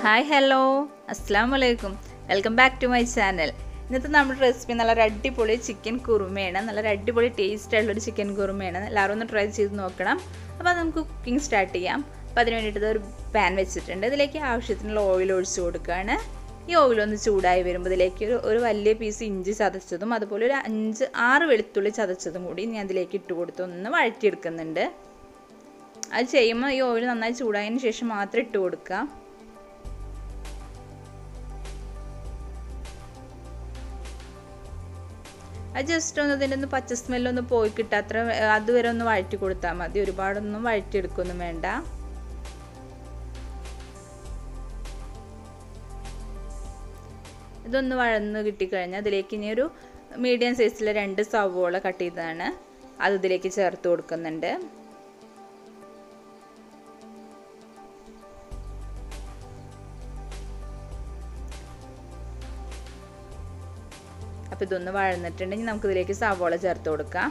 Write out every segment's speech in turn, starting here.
hi hello അസ്സാം വലൈക്കും welcome back to my channel ഇന്നത്തെ നമ്മുടെ റെസിപ്പി നല്ലൊരു അടിപൊളി ചിക്കൻ കുറുമയാണ് നല്ലൊരു അടിപൊളി ടേസ്റ്റ് ആയിട്ടുള്ളൊരു ചിക്കൻ കുറുമയാണ് എല്ലാവരും ഒന്ന് ട്രൈ ചെയ്ത് നോക്കണം അപ്പോൾ അത് നമുക്ക് കുക്കിംഗ് സ്റ്റാർട്ട് ചെയ്യാം അപ്പോൾ അതിന് വേണ്ടിയിട്ട് ഒരു പാൻ വെച്ചിട്ടുണ്ട് ഇതിലേക്ക് ആവശ്യത്തിനുള്ള ഓയിൽ ഒഴിച്ച് കൊടുക്കുകയാണ് ഈ ഓയിലൊന്ന് ചൂടായി വരുമ്പോൾ ഇതിലേക്ക് ഒരു ഒരു വലിയ പീസ് ഇഞ്ചി ചതച്ചതും അതുപോലെ ഒരു അഞ്ച് ആറ് വെളുത്തുള്ളി ചതച്ചതും കൂടി ഞാൻ ഇതിലേക്ക് ഇട്ട് കൊടുത്ത് ഒന്ന് വഴറ്റിയെടുക്കുന്നുണ്ട് അത് ചെയ്യുമ്പോൾ ഈ ഓയിൽ നന്നായി ചൂടായതിന് ശേഷം മാത്രം ഇട്ട് കൊടുക്കുക അത് ജസ്റ്റ് ഒന്ന് ഇതിൻ്റെ ഒന്ന് പച്ച സ്മെല്ലൊന്ന് പോയി കിട്ടുക അത്ര അതുവരെ ഒന്ന് വഴറ്റി കൊടുത്താൽ മതി ഒരുപാടൊന്നും വഴറ്റിയെടുക്കൊന്നും വേണ്ട ഇതൊന്ന് വഴന്ന് കിട്ടിക്കഴിഞ്ഞാൽ അതിലേക്ക് ഇനി ഒരു മീഡിയം സൈസിലെ രണ്ട് സവോള കട്ട് ചെയ്തതാണ് അത് ഇതിലേക്ക് ചേർത്ത് കൊടുക്കുന്നുണ്ട് അപ്പോൾ ഇതൊന്ന് വഴന്നിട്ടുണ്ടെങ്കിൽ നമുക്ക് ഇതിലേക്ക് സവോള ചേർത്ത് കൊടുക്കാം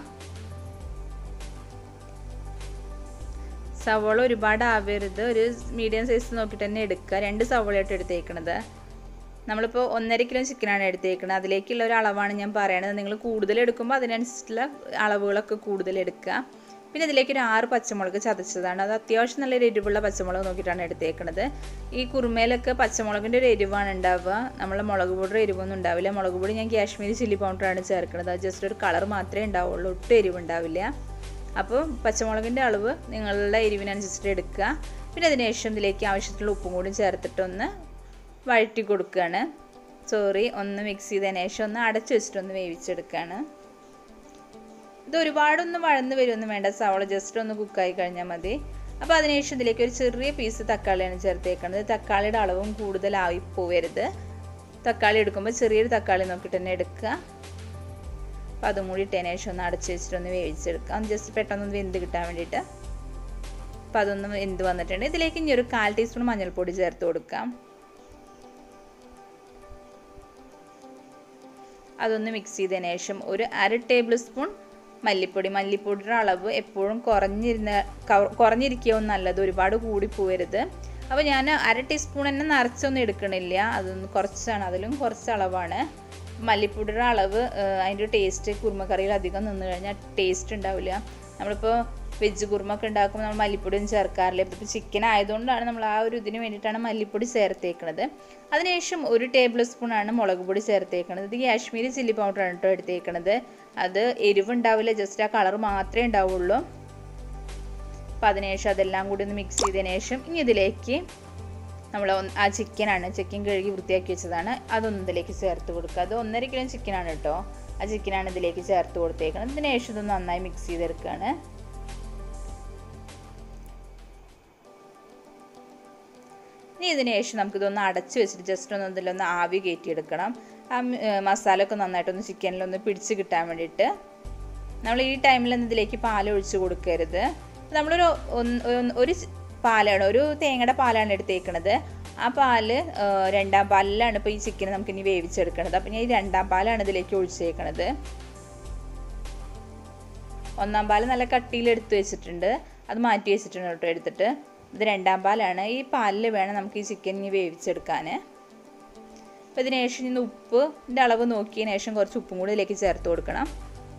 സവോള ഒരുപാട് ആവരുത് ഒരു മീഡിയം സൈസ് നോക്കിയിട്ട് തന്നെ എടുക്കുക രണ്ട് സവോളയായിട്ട് എടുത്തേക്കണത് നമ്മളിപ്പോൾ ഒന്നര കിലോ ചിക്കനാണ് എടുത്തേക്കുന്നത് അതിലേക്കുള്ള ഒരു അളവാണ് ഞാൻ പറയണത് നിങ്ങൾ കൂടുതൽ എടുക്കുമ്പോൾ അതിനനുസരിച്ചുള്ള അളവുകളൊക്കെ കൂടുതൽ എടുക്കുക പിന്നെ ഇതിലേക്ക് ഒരു ആറ് പച്ചമുളക് ചതച്ചതാണ് അത് അത്യാവശ്യം നല്ല എരിവുള്ള പച്ചമുളക് നോക്കിയിട്ടാണ് എടുത്തേക്കുന്നത് ഈ കുറുമയിലൊക്കെ പച്ചമുളകിൻ്റെ ഒരു എരിവാണ് ഉണ്ടാവുക നമ്മളെ മുളക് പൊടി എരിവൊന്നും ഉണ്ടാവില്ല മുളക് പൊടി ഞാൻ കാശ്മീരി ചില്ലി പൗഡറാണ് ചേർക്കുന്നത് അത് ജസ്റ്റ് ഒരു കളർ മാത്രമേ ഉണ്ടാവുള്ളൂ ഒട്ടും എരിവുണ്ടാവില്ല അപ്പോൾ പച്ചമുളകിൻ്റെ അളവ് നിങ്ങളുടെ എരിവിനനുസരിച്ചിട്ട് എടുക്കുക പിന്നെ അതിന് ശേഷം ഇതിലേക്ക് ആവശ്യത്തിലുള്ള ഉപ്പും കൂടി ചേർത്തിട്ടൊന്ന് വഴറ്റി കൊടുക്കുകയാണ് സോറി ഒന്ന് മിക്സ് ചെയ്തതിന് ശേഷം ഒന്ന് അടച്ചു വെച്ചിട്ടൊന്ന് വേവിച്ചെടുക്കുകയാണ് ഇത് ഒരുപാടൊന്നും വഴന്ന് വരുമൊന്നും വേണ്ട സവള ജസ്റ്റ് ഒന്ന് കുക്കായി കഴിഞ്ഞാൽ മതി അപ്പോൾ അതിനുശേഷം ഇതിലേക്ക് ഒരു ചെറിയ പീസ് തക്കാളിയാണ് ചേർത്തേക്കുന്നത് തക്കാളിയുടെ അളവും കൂടുതലായി പോവരുത് തക്കാളി എടുക്കുമ്പോൾ ചെറിയൊരു തക്കാളി നോക്കിയിട്ട് തന്നെ എടുക്കുക അപ്പോൾ അതും കൂടി ഇട്ടതിന് ശേഷം ഒന്ന് അടച്ചു വെച്ചിട്ടൊന്ന് വേവിച്ചെടുക്കാം ജസ്റ്റ് പെട്ടെന്ന് വെന്ത് കിട്ടാൻ വേണ്ടിയിട്ട് അപ്പോൾ അതൊന്ന് വെന്ത് വന്നിട്ടുണ്ട് ഇതിലേക്ക് ഇനി ഒരു കാൽ ടീസ്പൂൺ മഞ്ഞൾപ്പൊടി ചേർത്ത് കൊടുക്കാം അതൊന്ന് മിക്സ് ചെയ്തതിന് ശേഷം ഒരു അര ടേബിൾ സ്പൂൺ മല്ലിപ്പൊടി മല്ലിപ്പൊടിയുടെ അളവ് എപ്പോഴും കുറഞ്ഞിരുന്ന കുറഞ്ഞിരിക്കുകയോ നല്ലത് ഒരുപാട് കൂടി പോകരുത് അപ്പോൾ ഞാൻ അര ടീസ്പൂൺ തന്നെ നിറച്ചൊന്നും എടുക്കണില്ല അതൊന്ന് കുറച്ചാണ് അതിലും കുറച്ച് അളവാണ് മല്ലിപ്പൊടിയുടെ അളവ് അതിൻ്റെ ടേസ്റ്റ് കുറുമക്കറിയിൽ അധികം നിന്ന് കഴിഞ്ഞാൽ ടേസ്റ്റ് ഉണ്ടാവില്ല നമ്മളിപ്പോൾ വെജ് കുറുമ ഒക്കെ ഉണ്ടാക്കുമ്പോൾ നമ്മൾ മല്ലിപ്പൊടിയൊന്നും ചേർക്കാറില്ല ഇപ്പോൾ ചിക്കൻ ആയതുകൊണ്ടാണ് നമ്മൾ ആ ഒരു ഇതിന് വേണ്ടിയിട്ടാണ് മല്ലിപ്പൊടി ചേർത്തേക്കുന്നത് അതിനുശേഷം ഒരു ടേബിൾ സ്പൂണാണ് മുളക് പൊടി ചേർത്തേക്കുന്നത് ഇത് കാശ്മീരി ചില്ലി പൗഡറാണ് കേട്ടോ എടുത്തേക്കുന്നത് അത് എരിവുണ്ടാവില്ല ജസ്റ്റ് ആ കളർ മാത്രമേ ഉണ്ടാവുള്ളൂ അപ്പോൾ അതിനുശേഷം അതെല്ലാം കൂടി ഒന്ന് മിക്സ് ചെയ്തതിന് ശേഷം ഇനി ഇതിലേക്ക് നമ്മൾ ആ ചിക്കനാണ് ചിക്കൻ കഴുകി വൃത്തിയാക്കി വെച്ചതാണ് അതൊന്നും ഇതിലേക്ക് ചേർത്ത് കൊടുക്കുക അത് ഒന്നര കിലോ ചിക്കനാണ് കേട്ടോ ആ ചിക്കനാണ് ഇതിലേക്ക് ചേർത്ത് കൊടുത്തേക്കുന്നത് ഇതിന് ശേഷം ഇതൊന്ന് നന്നായി മിക്സ് ചെയ്തെടുക്കുകയാണ് ഇനി ഇതിന് ശേഷം നമുക്കിതൊന്ന് അടച്ച് വെച്ചിട്ട് ജസ്റ്റ് ഒന്ന് ഇതിലൊന്ന് ആവി കയറ്റിയെടുക്കണം ആ മസാല ഒക്കെ നന്നായിട്ടൊന്ന് ചിക്കനിലൊന്ന് പിടിച്ച് കിട്ടാൻ വേണ്ടിയിട്ട് നമ്മൾ ഈ ടൈമിലൊന്നും ഇതിലേക്ക് പാൽ ഒഴിച്ച് കൊടുക്കരുത് നമ്മളൊരു ഒരു പാലാണ് ഒരു തേങ്ങയുടെ പാലാണ് എടുത്തേക്കണത് ആ പാല് രണ്ടാം പാലിലാണ് ഇപ്പോൾ ഈ ചിക്കൻ നമുക്ക് ഇനി വേവിച്ചെടുക്കണത് അപ്പം ഞാൻ ഈ രണ്ടാം പാലാണ് ഇതിലേക്ക് ഒഴിച്ചേക്കണത് ഒന്നാം പാൽ നല്ല കട്ടിയിൽ എടുത്ത് വെച്ചിട്ടുണ്ട് അത് മാറ്റി വെച്ചിട്ടുണ്ട് കേട്ടോ എടുത്തിട്ട് ഇത് രണ്ടാം പാലാണ് ഈ പാലിൽ വേണം നമുക്ക് ഈ ചിക്കൻ ഇനി വേവിച്ചെടുക്കാൻ അപ്പോൾ ഇതിന് ശേഷം ഇന്ന് ഉപ്പിൻ്റെ അളവ് നോക്കിയതിന് ശേഷം കുറച്ച് ഉപ്പും കൂടി ഇതിലേക്ക് ചേർത്ത് കൊടുക്കണം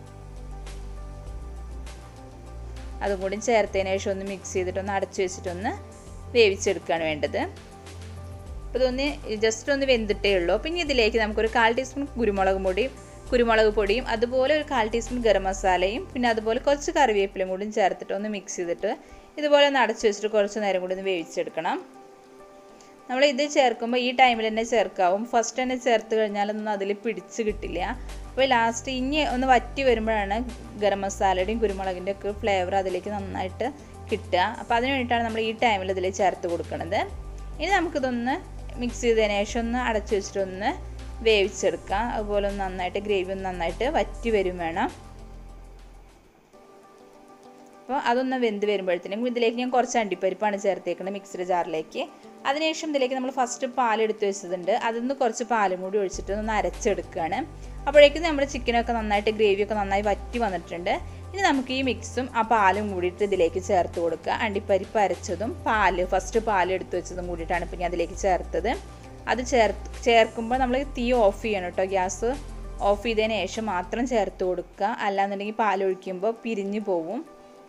അതും കൂടി ചേർത്തതിന് ശേഷം ഒന്ന് മിക്സ് ചെയ്തിട്ടൊന്ന് അടച്ചു വെച്ചിട്ടൊന്ന് വേവിച്ചെടുക്കുകയാണ് വേണ്ടത് അപ്പോൾ ഇതൊന്ന് ജസ്റ്റ് ഒന്ന് വെന്തിട്ടേ ഉള്ളൂ പിന്നെ ഇതിലേക്ക് നമുക്കൊരു കാൽ ടീസ്പൂൺ കുരുമുളക് പൊടിയും കുരുമുളക് പൊടിയും അതുപോലെ ഒരു കാൽ ടീസ്പൂൺ ഗരം മസാലയും പിന്നെ അതുപോലെ കുറച്ച് കറിവേപ്പിലയും കൂടി ചേർത്തിട്ട് ഒന്ന് മിക്സ് ചെയ്തിട്ട് ഇതുപോലെ ഒന്ന് അടച്ചു വെച്ചിട്ട് കുറച്ച് നേരം കൂടി ഒന്ന് വേവിച്ചെടുക്കണം നമ്മൾ ഇത് ചേർക്കുമ്പോൾ ഈ ടൈമിൽ തന്നെ ചേർക്കാവും ഫസ്റ്റ് തന്നെ ചേർത്ത് കഴിഞ്ഞാലൊന്നും അതിൽ പിടിച്ച് കിട്ടില്ല അപ്പോൾ ലാസ്റ്റ് ഇനി ഒന്ന് വറ്റി വരുമ്പോഴാണ് ഗരം മസാലയുടെയും കുരുമുളകിൻ്റെ ഒക്കെ ഫ്ലേവർ അതിലേക്ക് നന്നായിട്ട് കിട്ടുക അപ്പോൾ അതിന് വേണ്ടിയിട്ടാണ് നമ്മൾ ഈ ടൈമിൽ ഇതിൽ ചേർത്ത് കൊടുക്കുന്നത് ഇനി നമുക്കിതൊന്ന് മിക്സ് ചെയ്തതിന് ശേഷം ഒന്ന് അടച്ചു വെച്ചിട്ടൊന്ന് വേവിച്ചെടുക്കാം അതുപോലെ ഒന്ന് നന്നായിട്ട് ഗ്രേവി ഒന്ന് നന്നായിട്ട് വറ്റി വരും വേണം അപ്പോൾ അതൊന്ന് വെന്ത് വരുമ്പോഴത്തേനും ഇതിലേക്ക് ഞാൻ കുറച്ച് അണ്ടിപ്പരിപ്പാണ് ചേർത്തേക്കുന്നത് മിക്സിയുടെ ജാറിലേക്ക് അതിനുശേഷം ഇതിലേക്ക് നമ്മൾ ഫസ്റ്റ് പാൽ എടുത്ത് വെച്ചതുണ്ട് അതിൽ നിന്ന് കുറച്ച് പാലും കൂടി ഒഴിച്ചിട്ട് ഒന്ന് അരച്ചെടുക്കുകയാണ് അപ്പോഴേക്കും നമ്മുടെ ചിക്കനൊക്കെ നന്നായിട്ട് ഗ്രേവിയൊക്കെ നന്നായി വറ്റി വന്നിട്ടുണ്ട് ഇനി ഇനി നമുക്ക് ഈ മിക്സും ആ പാലും കൂടിയിട്ട് ഇതിലേക്ക് ചേർത്ത് കൊടുക്കുക അണ്ടിപ്പരിപ്പ് അരച്ചതും പാല് ഫസ്റ്റ് പാൽ എടുത്ത് വെച്ചതും കൂടിയിട്ടാണ് ഇപ്പം ഞാൻ അതിലേക്ക് ചേർത്തത് അത് ചേർത്ത് ചേർക്കുമ്പോൾ നമ്മൾ തീ ഓഫ് ചെയ്യണം കേട്ടോ ഗ്യാസ് ഓഫ് ചെയ്തതിന് ശേഷം മാത്രം ചേർത്ത് കൊടുക്കുക അല്ലാന്നുണ്ടെങ്കിൽ പാലൊഴിക്കുമ്പോൾ പിരിഞ്ഞു പോവും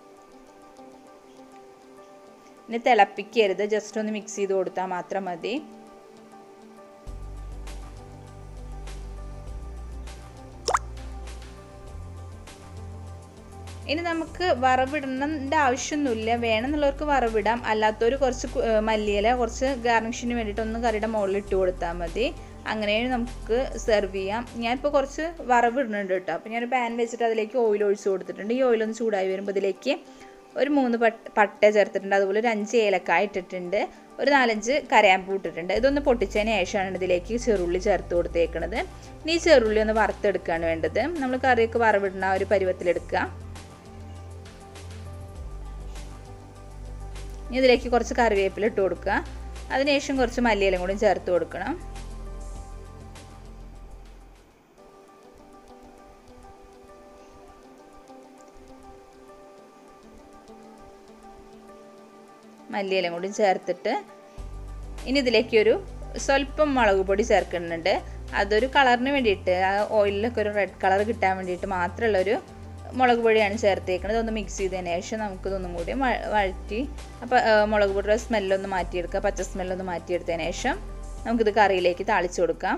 ഇനി തിളപ്പിക്കരുത് ജസ്റ്റ് ഒന്ന് മിക്സ് ചെയ്ത് കൊടുത്താൽ മാത്രം മതി ഇനി നമുക്ക് വറവിടേണ്ട ആവശ്യമൊന്നുമില്ല വേണമെന്നുള്ളവർക്ക് വറവിടാം അല്ലാത്തവർ കുറച്ച് മല്ലിയില കുറച്ച് ഗാർണിഷിന് വേണ്ടിയിട്ട് ഒന്ന് കറിയുടെ മുകളിൽ ഇട്ട് കൊടുത്താൽ മതി അങ്ങനെ നമുക്ക് സെർവ് ചെയ്യാം ഞാനിപ്പോൾ കുറച്ച് വറവിടുന്നുണ്ട് കേട്ടോ അപ്പോൾ ഞാൻ പാൻ വെച്ചിട്ട് അതിലേക്ക് ഓയിൽ ഒഴിച്ച് കൊടുത്തിട്ടുണ്ട് ഈ ഓയിലൊന്ന് ചൂടായി വരുമ്പോൾ ഇതിലേക്ക് ഒരു മൂന്ന് പട്ട പട്ട ചേർത്തിട്ടുണ്ട് അതുപോലെ ഒരു അഞ്ച് ഏലക്കായ ഇട്ടിട്ടുണ്ട് ഒരു നാലഞ്ച് കരയാമ്പൂ ഇട്ടിട്ടുണ്ട് ഇതൊന്ന് പൊട്ടിച്ചതിന് ശേഷമാണ് ഇതിലേക്ക് ചെറുള്ളി ചേർത്ത് കൊടുത്തേക്കുന്നത് ഇനി ഈ ചെറുള്ളി ഒന്ന് വറുത്തെടുക്കുകയാണ് വേണ്ടത് നമ്മൾ കറിയൊക്കെ വറവിടുന്ന ഒരു പരുവത്തിലെടുക്കുക ഇനി ഇതിലേക്ക് കുറച്ച് കറിവേപ്പില ഇട്ട് കൊടുക്കുക അതിനുശേഷം കുറച്ച് മല്ലിയിലും കൂടി ചേർത്ത് കൊടുക്കണം മല്ലിയിലും കൂടി ചേർത്തിട്ട് ഇനി ഇതിലേക്ക് ഒരു സ്വല്പം മുളക് പൊടി ചേർക്കുന്നുണ്ട് അതൊരു കളറിന് വേണ്ടിയിട്ട് ആ ഓയിലിലൊക്കെ ഒരു റെഡ് കളർ കിട്ടാൻ വേണ്ടിയിട്ട് മാത്രമുള്ള ഒരു മുളക് പൊടിയാണ് ചേർത്തേക്കുന്നത് ഇതൊന്ന് മിക്സ് ചെയ്തതിന് ശേഷം നമുക്കിതൊന്നും കൂടി വഴറ്റി അപ്പോൾ മുളക് പൊടിയുടെ സ്മെല്ലൊന്ന് മാറ്റിയെടുക്കുക പച്ച സ്മെല്ലൊന്ന് മാറ്റിയെടുത്തതിന് ശേഷം നമുക്കിത് കറിയിലേക്ക് താളിച്ചു കൊടുക്കാം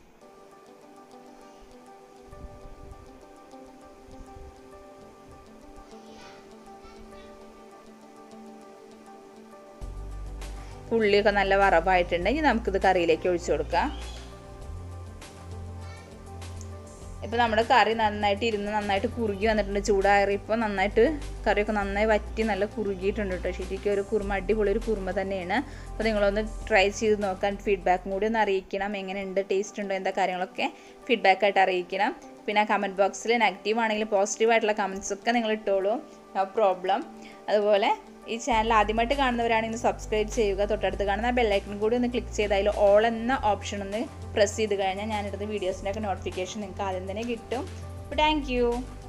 ഉള്ളിയൊക്കെ നല്ല വറവായിട്ടുണ്ടെങ്കിൽ നമുക്കിത് കറിയിലേക്ക് ഒഴിച്ചു കൊടുക്കാം ഇപ്പോൾ നമ്മുടെ കറി നന്നായിട്ട് ഇരുന്ന് നന്നായിട്ട് കുറുകി വന്നിട്ടുണ്ട് ചൂടാറിയപ്പോൾ നന്നായിട്ട് കറിയൊക്കെ നന്നായി വറ്റി നല്ല കുറുകിയിട്ടുണ്ട് കേട്ടോ ശരിക്കും ഒരു കുറുമ അടിപൊളി ഒരു കുറുമ തന്നെയാണ് അപ്പോൾ നിങ്ങളൊന്ന് ട്രൈ ചെയ്ത് നോക്കാൻ ഫീഡ്ബാക്കും കൂടി ഒന്ന് അറിയിക്കണം എങ്ങനെയുണ്ട് ടേസ്റ്റ് ഉണ്ടോ എന്താ കാര്യങ്ങളൊക്കെ ഫീഡ്ബാക്കായിട്ട് അറിയിക്കണം പിന്നെ കമൻറ്റ് ബോക്സിൽ നെഗറ്റീവ് ആണെങ്കിലും പോസിറ്റീവ് ആയിട്ടുള്ള കമൻസ് ഒക്കെ നിങ്ങൾ ഇട്ടോളൂ നോ പ്രോബ്ലം അതുപോലെ ഈ ചാനൽ ആദ്യമായിട്ട് കാണുന്നവരാണെങ്കിൽ സബ്സ്ക്രൈബ് ചെയ്യുക തൊട്ടടുത്ത് കാണുന്ന ബെല്ലൈക്കൺ കൂടി ഒന്ന് ക്ലിക്ക് ചെയ്ത് അതിൽ ഓൾ എന്ന ഓപ്ഷൻ ഒന്ന് പ്രസ് ചെയ്ത് കഴിഞ്ഞാൽ ഞാനിടുന്ന വീഡിയോസിൻ്റെ ഒക്കെ നോട്ടിഫിക്കേഷൻ നിങ്ങൾക്ക് ആദ്യം തന്നെ കിട്ടും അപ്പോൾ താങ്ക്